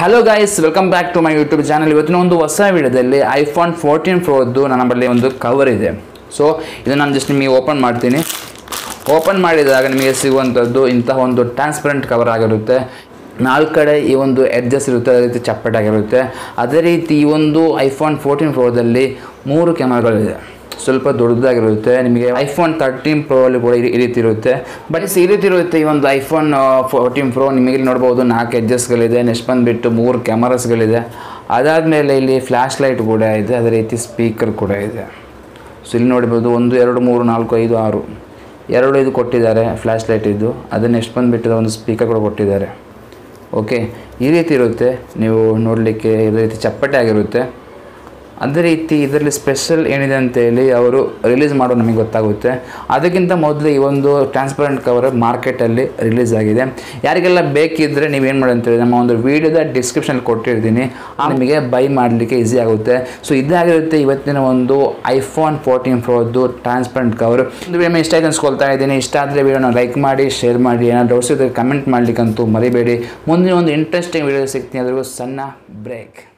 hello guys welcome back to my YouTube channel ಇವತ್ತಿನ ಒಂದು ಹೊಸ ವಿಡಿಯೋದಲ್ಲಿ ಐಫೋನ್ ಫೋರ್ಟೀನ್ ಪ್ರೋದ್ದು ನನ್ನ ಬಳಿ ಒಂದು ಕವರ್ ಇದೆ ಸೊ ಇದು ನಾನು ಜಸ್ಟ್ ನಿಮಗೆ ಓಪನ್ ಮಾಡ್ತೀನಿ ಓಪನ್ ಮಾಡಿದಾಗ ನಿಮಗೆ ಸಿಗುವಂಥದ್ದು ಇಂತಹ ಒಂದು ಟ್ರಾನ್ಸ್ಪರೆಂಟ್ ಕವರ್ ಆಗಿರುತ್ತೆ ನಾಲ್ಕು ಕಡೆ ಈ ಒಂದು ಎಡ್ಜಸ್ ಇರುತ್ತೆ ಅದೇ ರೀತಿ ಚಪ್ಪಟಾಗಿರುತ್ತೆ ಅದೇ ರೀತಿ ಈ ಒಂದು ಐಫೋನ್ ಫೋರ್ಟೀನ್ ಪ್ರೋದಲ್ಲಿ ಮೂರು ಕ್ಯಾಮರಾಗಳಿದೆ ಸ್ವಲ್ಪ ದೊಡ್ಡದಾಗಿರುತ್ತೆ ನಿಮಗೆ ಐಫೋನ್ ತರ್ಟೀನ್ ಪ್ರೋ ಅಲ್ಲಿ ಕೂಡ ಈ- ಈ ರೀತಿ ಇರುತ್ತೆ ಬಟ್ ಈ ರೀತಿ ಇರುತ್ತೆ ಈ ಒಂದು ಐಫೋನ್ ಫೋರ್ಟೀನ್ ಪ್ರೋ ನಿಮಗೆ ಇಲ್ಲಿ ನೋಡ್ಬೋದು ನಾಲ್ಕು ಎಡ್ಜಸ್ಗಳಿದೆ ನೆಕ್ಸ್ಟ್ ಬಂದುಬಿಟ್ಟು ಮೂರು ಕ್ಯಾಮರಾಸ್ಗಳಿದೆ ಅದಾದಮೇಲೆ ಇಲ್ಲಿ ಫ್ಲ್ಯಾಶ್ ಲೈಟ್ ಕೂಡ ಇದೆ ಅದೇ ರೀತಿ ಸ್ಪೀಕರ್ ಕೂಡ ಇದೆ ಸೊ ಇಲ್ಲಿ ನೋಡ್ಬೋದು ಒಂದು ಎರಡು ಮೂರು ನಾಲ್ಕು ಐದು ಆರು ಎರಡು ಇದು ಕೊಟ್ಟಿದ್ದಾರೆ ಫ್ಲ್ಯಾಶ್ ಲೈಟ್ ಇದ್ದು ಅದನ್ನು ನೆಕ್ಸ್ಟ್ ಬಂದುಬಿಟ್ಟು ಒಂದು ಸ್ಪೀಕರ್ ಕೂಡ ಕೊಟ್ಟಿದ್ದಾರೆ ಓಕೆ ಈ ರೀತಿ ಇರುತ್ತೆ ನೀವು ನೋಡಲಿಕ್ಕೆ ಇದೇ ರೀತಿ ಚಪ್ಪಟೆ ಆಗಿರುತ್ತೆ ಅದೇ ರೀತಿ ಇದರಲ್ಲಿ ಸ್ಪೆಷಲ್ ಏನಿದೆ ಅಂತೇಳಿ ಅವರು ರಿಲೀಸ್ ಮಾಡೋದು ನಮಗೆ ಗೊತ್ತಾಗುತ್ತೆ ಅದಕ್ಕಿಂತ ಮೊದಲು ಈ ಒಂದು ಟ್ರಾನ್ಸ್ಪರೆಂಟ್ ಕವರ್ ಮಾರ್ಕೆಟಲ್ಲಿ ರಿಲೀಸ್ ಆಗಿದೆ ಯಾರಿಗೆಲ್ಲ ಬೇಕಿದ್ದರೆ ನೀವೇನು ಮಾಡಿ ಅಂತೇಳಿ ನಮ್ಮ ಒಂದು ವೀಡಿಯೋದ ಡಿಸ್ಕ್ರಿಪ್ಷನ್ ಕೊಟ್ಟಿರ್ತೀನಿ ಆ ನಿಮಗೆ ಬೈ ಮಾಡಲಿಕ್ಕೆ ಈಸಿ ಆಗುತ್ತೆ ಸೊ ಇದಾಗಿರುತ್ತೆ ಇವತ್ತಿನ ಒಂದು ಐಫೋನ್ ಫೋರ್ಟೀನ್ ಪ್ರೋದು ಟ್ರಾನ್ಸ್ಪರೆಂಟ್ ಕವರ್ ಒಂದು ವಿಡಿಯೋ ಇಷ್ಟ ಆಯ್ತು ಅನ್ಸ್ಕೊಳ್ತಾ ಇದ್ದೀನಿ ಇಷ್ಟ ಆದರೆ ವಿಡಿಯೋನ ಲೈಕ್ ಮಾಡಿ ಶೇರ್ ಮಾಡಿ ಏನಾದ್ರು ಡೌಟ್ಸ್ ಇದ್ದರೆ ಕಮೆಂಟ್ ಮಾಡಲಿಕ್ಕಂತೂ ಮರಿಬೇಡಿ ಮುಂದಿನ ಒಂದು ಇಂಟ್ರೆಸ್ಟಿಂಗ್ ವಿಡಿಯೋ ಸಿಗ್ತೀನಿ ಅದ್ರಿಗೂ ಸಣ್ಣ ಬ್ರೇಕ್